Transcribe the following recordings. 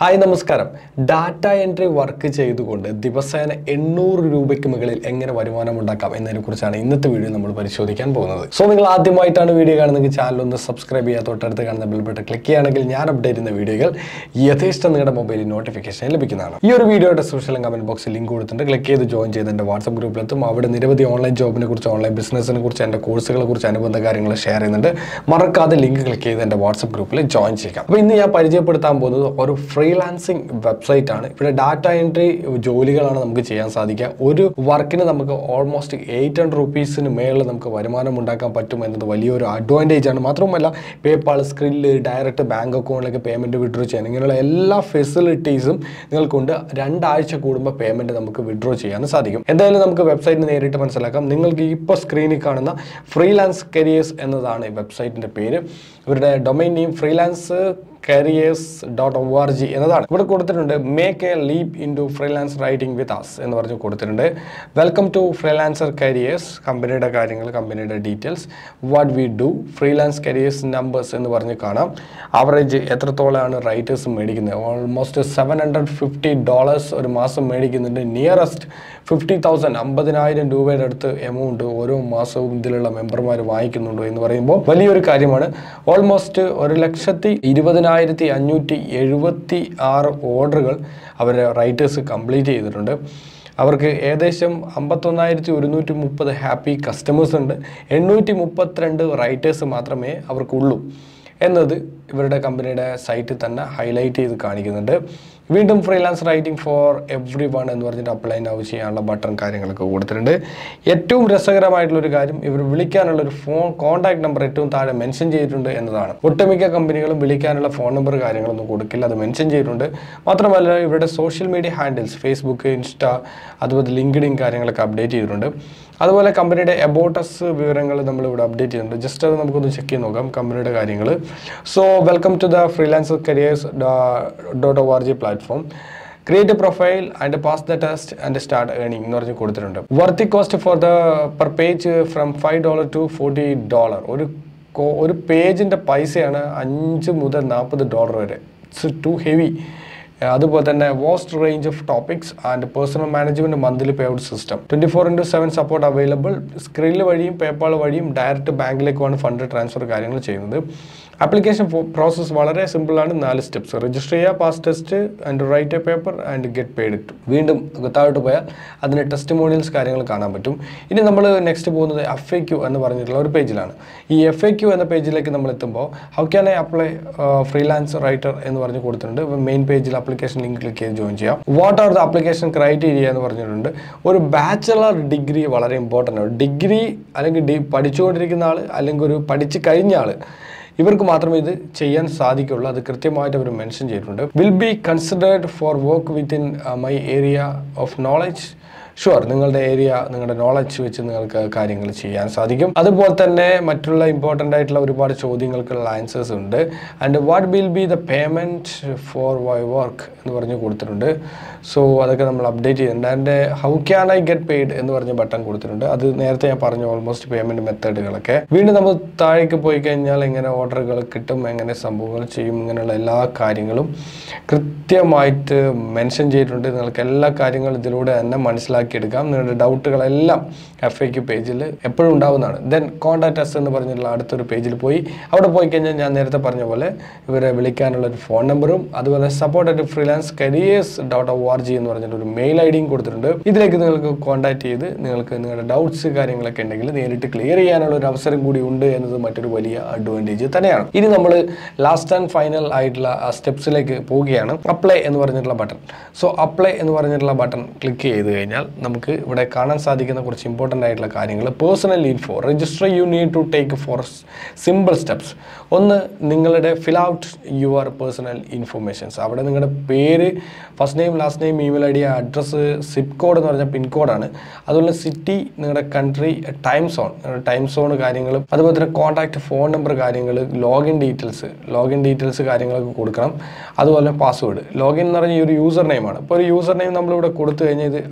hi നമസ്കാരം data entry work ചെയ്തുകൊണ്ട് ദിവസേന എണ്ണൂറ് രൂപയ്ക്ക് മുകളിൽ എങ്ങനെ വരുമാനം ഉണ്ടാക്കാം എന്നതിനെ കുറിച്ചാണ് ഇന്നത്തെ വീഡിയോ നമ്മൾ പരിശോധിക്കാൻ പോകുന്നത് സോ നിങ്ങൾ ആദ്യമായിട്ടാണ് വീഡിയോ കാണുന്നെങ്കിൽ ചാനൽ ഒന്ന് സബ്സ്ക്രൈബ് ചെയ്യുക തൊട്ടടുത്ത് കാണുന്ന ബെൽ ബട്ടൺ ക്ലിക്ക് ചെയ്യുകയാണെങ്കിൽ ഞാൻ അപ്ഡേറ്റ് ചെയ്യുന്ന വീഡിയോകൾ യഥേഷ്ടം നിങ്ങളുടെ മൊബൈലിൽ നോട്ടിഫിക്കേഷൻ ലഭിക്കുന്നതാണ് ഈ ഒരു വീഡിയോ ഡിസ്ക്രിപ്ഷനിലും കമന്റ് ബോക്സിൽ ലിങ്ക് കൊടുത്തിട്ടുണ്ട് ക്ലിക്ക് ചെയ്ത് ജോയിൻ ചെയ്ത് എൻ്റെ വാട്സ്ആപ്പ് ഗ്രൂപ്പിലെത്തും അവിടെ നിരവധി ഓൺലൈൻ ജോബിനെ കുറിച്ച് ഓൺലൈൻ ബിസിനസ്സിനെ കുറിച്ച് എൻ്റെ കോഴ്സുകളെ കുറിച്ച് അനുബന്ധ കാര്യങ്ങൾ ഷെയർ ചെയ്യുന്നുണ്ട് മറക്കാതെ ലിങ്ക് ക്ലിക്ക് ചെയ്ത് എൻ്റെ വാട്സ്ആപ്പ് ഗ്രൂപ്പിൽ ജോയിൻ ചെയ്യാം അപ്പോൾ ഇന്ന് ഞാൻ പരിചയപ്പെടുത്താൻ പോകുന്നത് ഒരു ഫ്രീലാൻസിങ് വെബ്സൈറ്റ് ആണ് ഇവിടെ ഡാറ്റ എൻട്രി ജോലികളാണ് നമുക്ക് ചെയ്യാൻ സാധിക്കുക ഒരു വർക്കിന് നമുക്ക് ഓൾമോസ്റ്റ് എയ്റ്റ് ഹൺഡ്രഡ് റുപ്പീസിന് മേളിൽ നമുക്ക് വരുമാനം ഉണ്ടാക്കാൻ പറ്റും എന്നത് വലിയൊരു അഡ്വാൻറ്റേജ് ആണ് മാത്രമല്ല പേപ്പാൾ സ്ക്രില്ല് ഡയറക്റ്റ് ബാങ്ക് അക്കൗണ്ടിലേക്ക് പേയ്മെൻറ്റ് വിഡ്രോ ചെയ്യാൻ ഇങ്ങനെയുള്ള എല്ലാ ഫെസിലിറ്റീസും നിങ്ങൾക്കുണ്ട് രണ്ടാഴ്ച കൂടുമ്പോൾ പേയ്മെൻറ്റ് നമുക്ക് വിഡ്രോ ചെയ്യാൻ സാധിക്കും എന്തായാലും നമുക്ക് വെബ്സൈറ്റ് നേരിട്ട് മനസ്സിലാക്കാം നിങ്ങൾക്ക് ഇപ്പോൾ സ്ക്രീനിൽ കാണുന്ന ഫ്രീലാൻസ് കരിയേഴ്സ് എന്നതാണ് ഈ വെബ്സൈറ്റിൻ്റെ പേര് ഇവരുടെ domain name freelance careers dot O R G എന്നതാണ് ഇവിടെ കൊടുത്തിട്ടുണ്ട് make a leap into freelance writing with us എന്ന് പറഞ്ഞ് കൊടുത്തിട്ടുണ്ട് വെൽക്കം ടു ഫ്രീലാൻസർ കരിയേഴ്സ് കമ്പനിയുടെ കാര്യങ്ങൾ കമ്പനിയുടെ details what we do freelance careers numbers എന്ന് പറഞ്ഞ് കാണാം ആവറേജ് എത്രത്തോളമാണ് റൈറ്റേഴ്സ് മേടിക്കുന്നത് almost seven hundred fifty dollars ഒരു മാസം മേടിക്കുന്നുണ്ട് നിയറസ്റ്റ് ഫിഫ്റ്റി തൗസൻഡ് അമ്പതിനായിരം രൂപയുടെ അടുത്ത് എമൗണ്ട് ഓരോ മാസവും ഇതിലുള്ള മെമ്പർമാർ വാങ്ങിക്കുന്നുണ്ട് എന്ന് പറയുമ്പോൾ വലിയൊരു കാര്യമാണ് ഓൾമോസ്റ്റ് ഒരു ലക്ഷത്തി ഇരുപതിനായിരത്തി അഞ്ഞൂറ്റി എഴുപത്തി ആറ് ഓർഡറുകൾ അവരുടെ റൈറ്റേഴ്സ് കംപ്ലീറ്റ് ചെയ്തിട്ടുണ്ട് അവർക്ക് ഏകദേശം അമ്പത്തൊന്നായിരത്തി ഒരുന്നൂറ്റി മുപ്പത് ഹാപ്പി കസ്റ്റമേഴ്സ് ഉണ്ട് എണ്ണൂറ്റി മുപ്പത്തിരണ്ട് റൈറ്റേഴ്സ് മാത്രമേ അവർക്കുള്ളൂ എന്നത് ഇവരുടെ കമ്പനിയുടെ സൈറ്റിൽ തന്നെ ഹൈലൈറ്റ് ചെയ്ത് കാണിക്കുന്നുണ്ട് വീണ്ടും freelance writing for everyone എന്ന് പറഞ്ഞിട്ട് അപ്ലൈ നൗ ചെയ്യാനുള്ള ബട്ടൺ കാര്യങ്ങളൊക്കെ കൊടുത്തിട്ടുണ്ട് ഏറ്റവും രസകരമായിട്ടുള്ളൊരു കാര്യം ഇവർ വിളിക്കാനുള്ള ഒരു ഫോൺ കോൺടാക്ട് നമ്പർ ഏറ്റവും താഴെ മെൻഷൻ ചെയ്തിട്ടുണ്ട് എന്നതാണ് ഒട്ടുമിക്ക കമ്പനികളും വിളിക്കാനുള്ള ഫോൺ നമ്പർ കാര്യങ്ങളൊന്നും കൊടുക്കില്ല അത് മെൻഷൻ ചെയ്തിട്ടുണ്ട് മാത്രമല്ല ഇവരുടെ social media handles Facebook Insta അതുപോലെ ലിങ്ക്ഡിൻ കാര്യങ്ങളൊക്കെ അപ്ഡേറ്റ് ചെയ്തിട്ടുണ്ട് അതുപോലെ കമ്പനിയുടെ എബോട്ടസ് വിവരങ്ങൾ നമ്മൾ ഇവിടെ അപ്ഡേറ്റ് ചെയ്യുന്നുണ്ട് ജസ്റ്റ് അത് നമുക്കൊന്ന് ചെക്ക് ചെയ്ത് നോക്കാം കമ്പനിയുടെ കാര്യങ്ങൾ so welcome to the freelancer careers dot O R G platform create a profile and pass the test and start earning എന്ന് പറഞ്ഞ് കൊടുത്തിട്ടുണ്ട് worthy cost for the per page from five dollar to forty dollar ഒരു കോ- ഒരു പേജിൻ്റെ പൈസയാണ് അഞ്ച് മുതൽ നാൽപ്പത് ഡോളർ വരെ ഇറ്റ്സ് ടു ഹെവി അതുപോലെ തന്നെ vast range of topics and personal management monthly payout system twenty four into seven support available സ്ക്രീനിൽ വഴിയും പേപ്പാൾ വഴിയും ഡയറക്റ്റ് ബാങ്കിലേക്കുമാണ് ഫണ്ട് ട്രാൻസ്ഫർ കാര്യങ്ങൾ ചെയ്യുന്നത് ആപ്ലിക്കേഷൻ പ്രോസസ്സ് വളരെ സിമ്പിളാണ് നാല് സ്റ്റെപ്സ് രജിസ്റ്റർ ചെയ്യുക pass test and write a paper and get paid it വീണ്ടും താഴോട്ട് പോയാൽ അതിന് ടെസ്റ്റിമോണിയൽസ് കാര്യങ്ങൾ കാണാൻ പറ്റും ഇനി നമ്മൾ നെക്സ്റ്റ് പോകുന്നത് എഫ് എ ക്യു എന്ന് പറഞ്ഞിട്ടുള്ള ഒരു പേജിലാണ് ഈ എഫ് എ ക്യു എന്ന പേജിലേക്ക് നമ്മൾ എത്തുമ്പോൾ how can I apply freelance writer എന്ന് പറഞ്ഞ് കൊടുത്തിട്ടുണ്ട് മെയിൻ പേജിൽ ആപ്ലിക്കേഷൻ ലിങ്ക് ക്ലിക്ക് ചെയ്ത് ജോയിൻ ചെയ്യാം what are the application criteria എന്ന് പറഞ്ഞിട്ടുണ്ട് ഒരു ബാച്ചലർ ഡിഗ്രി വളരെ ഇമ്പോർട്ടൻ്റ് ആണ് ഡിഗ്രി അല്ലെങ്കിൽ ഡി പഠിച്ചുകൊണ്ടിരിക്കുന്ന ആൾ അല്ലെങ്കിൽ ഒരു പഠിച്ചു കഴിഞ്ഞ ആൾ ഇവർക്ക് മാത്രമേ ഇത് ചെയ്യാൻ സാധിക്കുള്ളൂ അത് കൃത്യമായിട്ട് അവർ മെൻഷൻ ചെയ്തിട്ടുണ്ട് will be considered for work within my area of knowledge sure നിങ്ങളുടെ ഏരിയ നിങ്ങളുടെ നോളജ് വെച്ച് നിങ്ങൾക്ക് കാര്യങ്ങൾ ചെയ്യാൻ സാധിക്കും അതുപോലെ തന്നെ മറ്റുള്ള ഇമ്പോർട്ടൻ്റ് ആയിട്ടുള്ള ഒരുപാട് ചോദ്യങ്ങൾക്കുള്ള ആൻസേഴ്സ് ഉണ്ട് and what will be the payment for why work എന്ന് പറഞ്ഞ് കൊടുത്തിട്ടുണ്ട് സോ അതൊക്കെ നമ്മൾ അപ്ഡേറ്റ് ചെയ്തിട്ടുണ്ട് and how can I get paid എന്ന് പറഞ്ഞ ബട്ടൺ കൊടുത്തിട്ടുണ്ട് അത് നേരത്തെ ഞാൻ പറഞ്ഞു ഓൾമോസ്റ്റ് പേയ്മെൻറ്റ് മെത്തേഡുകളൊക്കെ വീണ്ടും നമ്മൾ താഴേക്ക് പോയി കഴിഞ്ഞാൽ എങ്ങനെ ഓർഡറുകൾ കിട്ടും എങ്ങനെ സംഭവങ്ങൾ ചെയ്യും ഇങ്ങനെയുള്ള എല്ലാ കാര്യങ്ങളും കൃത്യമായിട്ട് മെൻഷൻ ചെയ്തിട്ടുണ്ട് നിങ്ങൾക്ക് എല്ലാ കാര്യങ്ങളും ഇതിലൂടെ തന്നെ മനസ്സിലാക്കിയെടുക്കാം നിങ്ങളുടെ ഡൗട്ടുകളെല്ലാം എഫ് എ ക്യു പേജിൽ എപ്പോഴും ഉണ്ടാവുന്നതാണ് ദെൻ കോൺടാക്ട് എസ് എന്ന് പറഞ്ഞിട്ടുള്ള അടുത്തൊരു പേജിൽ പോയി അവിടെ പോയി കഴിഞ്ഞാൽ ഞാൻ നേരത്തെ പറഞ്ഞ പോലെ ഇവരെ വിളിക്കാനുള്ള ഒരു ഫോൺ നമ്പറും അതുപോലെ support at freelance careers dot O R G എന്ന് പറഞ്ഞിട്ട് ഒരു മെയിൽ ഐ ഡിയും കൊടുത്തിട്ടുണ്ട് ഇതിലേക്ക് നിങ്ങൾക്ക് കോൺടാക്ട് ചെയ്ത് നിങ്ങൾക്ക് നിങ്ങളുടെ ഡൗട്ട്സ് കാര്യങ്ങളൊക്കെ ഉണ്ടെങ്കിൽ നേരിട്ട് ക്ലിയർ ചെയ്യാനുള്ള ഒരു അവസരം കൂടി ഉണ്ട് എന്നത് മറ്റൊരു വലിയ അഡ്വാൻറ്റേജ് തന്നെയാണ് ഇനി നമ്മൾ ലാസ്റ്റ് ആൻഡ് ഫൈനൽ ആയിട്ടുള്ള സ്റ്റെപ്സിലേക്ക് പോവുകയാണ് അപ്ലൈ എന്ന് പറഞ്ഞിട്ടുള്ള ബട്ടൺ സോ അപ്ലൈ എന്ന് പറഞ്ഞിട്ടുള്ള ബട്ടൺ ക്ലിക്ക് ചെയ്ത് കഴിഞ്ഞാൽ നമുക്ക് ഇവിടെ കാണാൻ സാധിക്കുന്ന കുറച്ച് ഇമ്പോർട്ടൻ്റ് ആയിട്ടുള്ള കാര്യങ്ങൾ personal info register you need to take four simple steps ഒന്ന് നിങ്ങളുടെ fill out your personal informations അവിടെ നിങ്ങളുടെ പേര് first name last name email I D address zip code എന്ന് പറഞ്ഞാൽ പിൻ കോഡാണ് അതുപോലെ സിറ്റി നിങ്ങളുടെ കൺട്രി ടൈം സോൺ നിങ്ങളുടെ ടൈം സോൺ കാര്യങ്ങളും അതുപോലെ തന്നെ കോൺടാക്ട് ഫോൺ നമ്പർ കാര്യങ്ങൾ ലോഗിൻ ഡീറ്റെയിൽസ് ലോഗിൻ ഡീറ്റെയിൽസ് കാര്യങ്ങളൊക്കെ കൊടുക്കണം അതുപോലെ പാസ്വേഡ് ലോഗിൻ എന്ന് പറഞ്ഞാൽ ഈ ഒരു യൂസർ നെയിമാണ് ഇപ്പോൾ ഒരു യൂസർ നെയിം നമ്മളിവിടെ കൊടുത്തു കഴിഞ്ഞാൽ ഇത് അവൈലബിൾ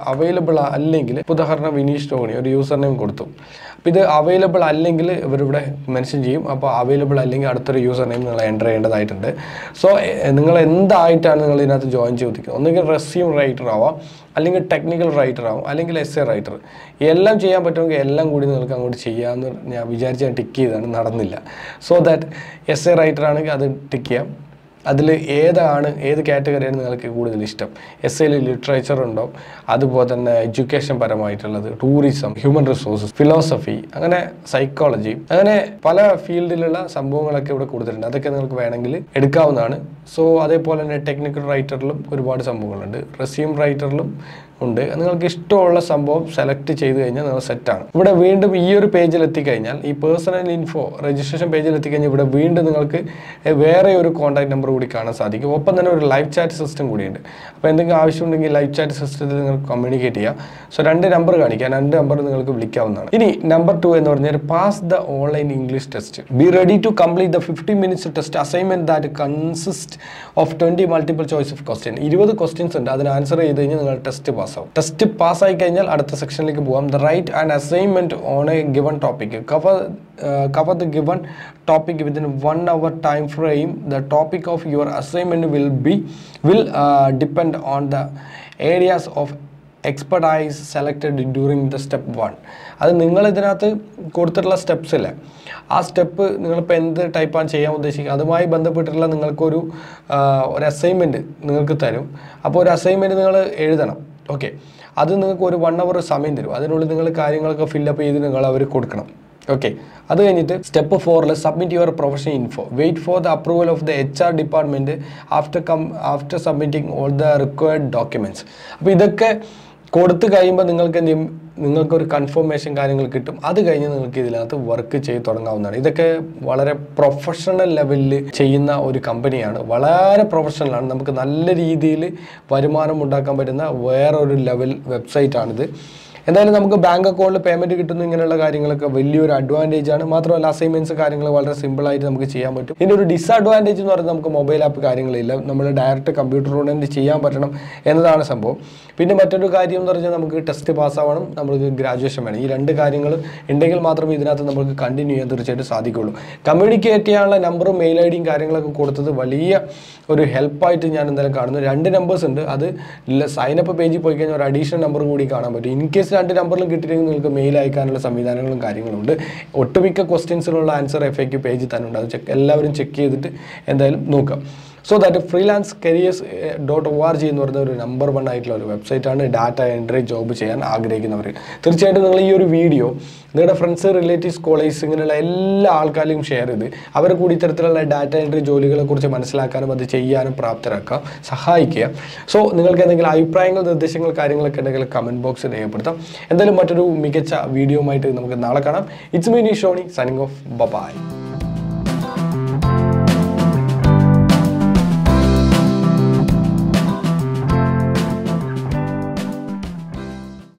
അവൈലബിൾ അല്ലെങ്കിൽ ഇപ്പോൾ ഉദാഹരണം വിനീഷ് ടോണി ഒരു യൂസർ നെയിം കൊടുത്തു അപ്പോൾ ഇത് അവൈലബിൾ അല്ലെങ്കിൽ ഇവരിവിടെ മെൻഷൻ ചെയ്യും അപ്പോൾ അവൈലബിൾ അല്ലെങ്കിൽ അടുത്തൊരു യൂസർ നെയിം നിങ്ങൾ എൻ്റർ ചെയ്യേണ്ടതായിട്ടുണ്ട് സോ നിങ്ങൾ എന്തായിട്ടാണ് നിങ്ങൾ ഇതിനകത്ത് ജോയിൻ ചോദിക്കുന്നത് ഒന്നുകിൽ റെസ്യൂം റൈറ്റർ ആവാം അല്ലെങ്കിൽ ടെക്നിക്കൽ റൈറ്റർ ആവും അല്ലെങ്കിൽ എസ് എ റൈറ്റർ എല്ലാം ചെയ്യാൻ പറ്റുമെങ്കിൽ എല്ലാം കൂടി നിങ്ങൾക്ക് അങ്ങോട്ട് ചെയ്യാമെന്ന് ഞാൻ വിചാരിച്ച് ഞാൻ ടിക്ക് ചെയ്താണ് നടന്നില്ല so that as a writer ആണെങ്കിൽ അത് ടിക്ക് ചെയ്യാം അതിൽ ഏതാണ് ഏത് കാറ്റഗറിയാണ് നിങ്ങൾക്ക് കൂടുതൽ ഇഷ്ടം എസ് എയിൽ ലിറ്ററേച്ചർ ഉണ്ടാവും അതുപോലെ തന്നെ എഡ്യൂക്കേഷൻ പരമായിട്ടുള്ളത് ടൂറിസം ഹ്യൂമൻ റിസോഴ്സസ് ഫിലോസഫി അങ്ങനെ സൈക്കോളജി അങ്ങനെ പല ഫീൽഡിലുള്ള സംഭവങ്ങളൊക്കെ ഇവിടെ കൊടുത്തിട്ടുണ്ട് അതൊക്കെ നിങ്ങൾക്ക് വേണമെങ്കിൽ എടുക്കാവുന്നതാണ് സോ അതേപോലെ തന്നെ ടെക്നിക്കൽ റൈറ്ററിലും ഒരുപാട് സംഭവങ്ങളുണ്ട് റെസ്യൂം റൈറ്ററിലും ഉണ്ട് നിങ്ങൾക്ക് ഇഷ്ടമുള്ള സംഭവം സെലക്ട് ചെയ്ത് കഴിഞ്ഞാൽ നിങ്ങൾ സെറ്റാണ് ഇവിടെ വീണ്ടും ഈ ഒരു പേജിൽ എത്തിക്കഴിഞ്ഞാൽ ഈ പേഴ്സണൽ ഇൻഫോ രജിസ്ട്രേഷൻ പേജിൽ എത്തിക്കഴിഞ്ഞാൽ ഇവിടെ വീണ്ടും നിങ്ങൾക്ക് വേറെ ഒരു കോൺടാക്ട് നമ്പർ കൂടി കാണാൻ സാധിക്കും ഒപ്പം തന്നെ ഒരു ലൈവ് ചാറ്റ് സിസ്റ്റം കൂടിയുണ്ട് അപ്പോൾ എന്തെങ്കിലും ആവശ്യമുണ്ടെങ്കിൽ ലൈവ് ചാറ്റ് സിസ്റ്റത്തിൽ നിങ്ങൾക്ക് കമ്മ്യൂണിക്കേറ്റ് ചെയ്യാം സോ രണ്ട് നമ്പർ കാണിക്കാം രണ്ട് നമ്പർ നിങ്ങൾക്ക് വിളിക്കാവുന്നതാണ് ഇനി നമ്പർ ടു എന്ന് പറഞ്ഞാൽ pass the online English test be ready to complete the fifty minutes test assignment that consist of twenty multiple choice of question ഇരുപത് ക്വസ്റ്റ്യൻസ് ഉണ്ട് അതിന് ആൻസർ ചെയ്ത് കഴിഞ്ഞാൽ നിങ്ങൾ ടെസ്റ്റ് പാസ് ആവും ടെസ്റ്റ് പാസ് ആയി കഴിഞ്ഞാൽ അടുത്ത സെക്ഷനിലേക്ക് പോകാം the write and assignment on a given topic cover cover the given topic within one hour time frame the topic of your assignment will be will depend on the areas of expertise selected during the step one അത് നിങ്ങൾ ഇതിനകത്ത് കൊടുത്തിട്ടുള്ള steps ഇല്ലേ ആ step നിങ്ങളിപ്പോൾ എന്ത് ടൈപ്പാണ് ചെയ്യാൻ ഉദ്ദേശിക്കുക അതുമായി ബന്ധപ്പെട്ടിട്ടുള്ള നിങ്ങൾക്കൊരു ആ, ഒരു അസൈൻമെൻറ്റ് നിങ്ങൾക്ക് തരും അപ്പോൾ ഒരു അസൈൻമെൻറ്റ് നിങ്ങൾ എഴുതണം ഓക്കെ അത് നിങ്ങൾക്ക് ഒരു വൺ അവർ സമയം തരും അതിനുള്ളിൽ നിങ്ങൾ കാര്യങ്ങളൊക്കെ ഫില്ലപ്പ് ചെയ്ത് നിങ്ങൾ അവർ കൊടുക്കണം ഓക്കെ അത് കഴിഞ്ഞിട്ട് സ്റ്റെപ്പ് ഫോറിൽ submit your professional info wait for the approval of the H R department after come after submitting all the required documents അപ്പോൾ ഇതൊക്കെ കൊടുത്തു കഴിയുമ്പോൾ നിങ്ങൾക്ക് എന്ത് ചെയ്യും നിങ്ങൾക്കൊരു കൺഫർമേഷൻ കാര്യങ്ങൾ കിട്ടും അത് കഴിഞ്ഞ് നിങ്ങൾക്ക് ഇതിനകത്ത് വർക്ക് ചെയ്ത് തുടങ്ങാവുന്നതാണ് ഇതൊക്കെ വളരെ പ്രൊഫഷണൽ ലെവലിൽ ചെയ്യുന്ന ഒരു കമ്പനിയാണ് വളരെ പ്രൊഫഷണലാണ് നമുക്ക് നല്ല രീതിയിൽ വരുമാനം ഉണ്ടാക്കാൻ പറ്റുന്ന വേറൊരു ലെവൽ വെബ്സൈറ്റാണിത് എന്തായാലും നമുക്ക് ബാങ്ക് അക്കൗണ്ടിൽ പേയ്മെൻറ്റ് കിട്ടുന്നു ഇങ്ങനെയുള്ള കാര്യങ്ങളൊക്കെ വലിയൊരു അഡ്വാൻറ്റേജ് ആണ് മാത്രമല്ല അസൈൻമെൻറ്റ്സ് കാര്യങ്ങൾ വളരെ സിമ്പിളായിട്ട് നമുക്ക് ചെയ്യാൻ പറ്റും ഇതിൻ്റെ ഒരു ഡിസഡ്വാൻറ്റേജ് എന്ന് പറയുന്നത് നമുക്ക് മൊബൈൽ ആപ്പ് കാര്യങ്ങളില്ല നമ്മൾ ഡയറക്റ്റ് കമ്പ്യൂട്ടറിലൂടെ തന്നെ ചെയ്യാൻ പറ്റണം എന്നതാണ് സംഭവം പിന്നെ മറ്റൊരു കാര്യം എന്ന് പറഞ്ഞാൽ നമുക്ക് ടെസ്റ്റ് പാസ്സാവണം നമുക്ക് ഗ്രാജുവേഷൻ വേണം ഈ രണ്ട് കാര്യങ്ങൾ ഉണ്ടെങ്കിൽ മാത്രമേ ഇതിനകത്ത് നമുക്ക് കണ്ടിന്യൂ ചെയ്യാൻ തീർച്ചയായിട്ടും സാധിക്കുള്ളൂ കമ്മ്യൂണിക്കേറ്റ് ചെയ്യാനുള്ള നമ്പറും മെയിൽ ഐ ഡിയും കാര്യങ്ങളൊക്കെ കൊടുത്തത് വലിയ ഒരു ഹെൽപ്പായിട്ട് ഞാൻ എന്തായാലും കാണുന്നു രണ്ട് നമ്പേഴ്സ് ഉണ്ട് അത് സൈനപ്പ് പേജിൽ പോയി കഴിഞ്ഞാൽ ഒരു അഡീഷണൽ നമ്പർ കൂടി കാണാൻ പറ്റും ഇൻ കേസ് രണ്ട് നമ്പറിലും കിട്ടിയില്ലെങ്കിൽ നിങ്ങൾക്ക് മെയിൽ അയക്കാനുള്ള സംവിധാനങ്ങളും കാര്യങ്ങളും ഉണ്ട് ഒട്ടുമിക്ക ക്വസ്റ്റ്യൻസിനുള്ള ആൻസർ എഫ് എ പേജിൽ തന്നെ ഉണ്ട് അത് ചെക്ക് എല്ലാവരും ചെക്ക് ചെയ്തിട്ട് എന്തായാലും നോക്കാം so that freelance careers dot O R G എന്ന് പറയുന്ന ഒരു നമ്പർ വൺ ആയിട്ടുള്ള ഒരു വെബ്സൈറ്റാണ് ഡാറ്റ എൻട്രി ജോബ് ചെയ്യാൻ ആഗ്രഹിക്കുന്നവർ തീർച്ചയായിട്ടും നിങ്ങൾ ഈ ഒരു വീഡിയോ നിങ്ങളുടെ ഫ്രണ്ട്സ് റിലേറ്റീവ്സ് കോളേജ് ഇങ്ങനെയുള്ള എല്ലാ ആൾക്കാരിലും ഷെയർ ചെയ്ത് അവരെ കൂടി ഇത്തരത്തിലുള്ള ഡാറ്റ എൻട്രി ജോലികളെ കുറിച്ച് മനസ്സിലാക്കാനും അത് ചെയ്യാനും പ്രാപ്തരാക്കാം സഹായിക്കുക സോ നിങ്ങൾക്ക് എന്തെങ്കിലും അഭിപ്രായങ്ങൾ നിർദ്ദേശങ്ങൾ കാര്യങ്ങളൊക്കെ ഉണ്ടെങ്കിൽ കമൻറ്റ് ബോക്സിൽ രേഖപ്പെടുത്താം എന്തായാലും മറ്റൊരു മികച്ച വീഡിയോ ആയിട്ട് നമുക്ക് നാളെ കാണാം it's me Shoni signing off bye-bye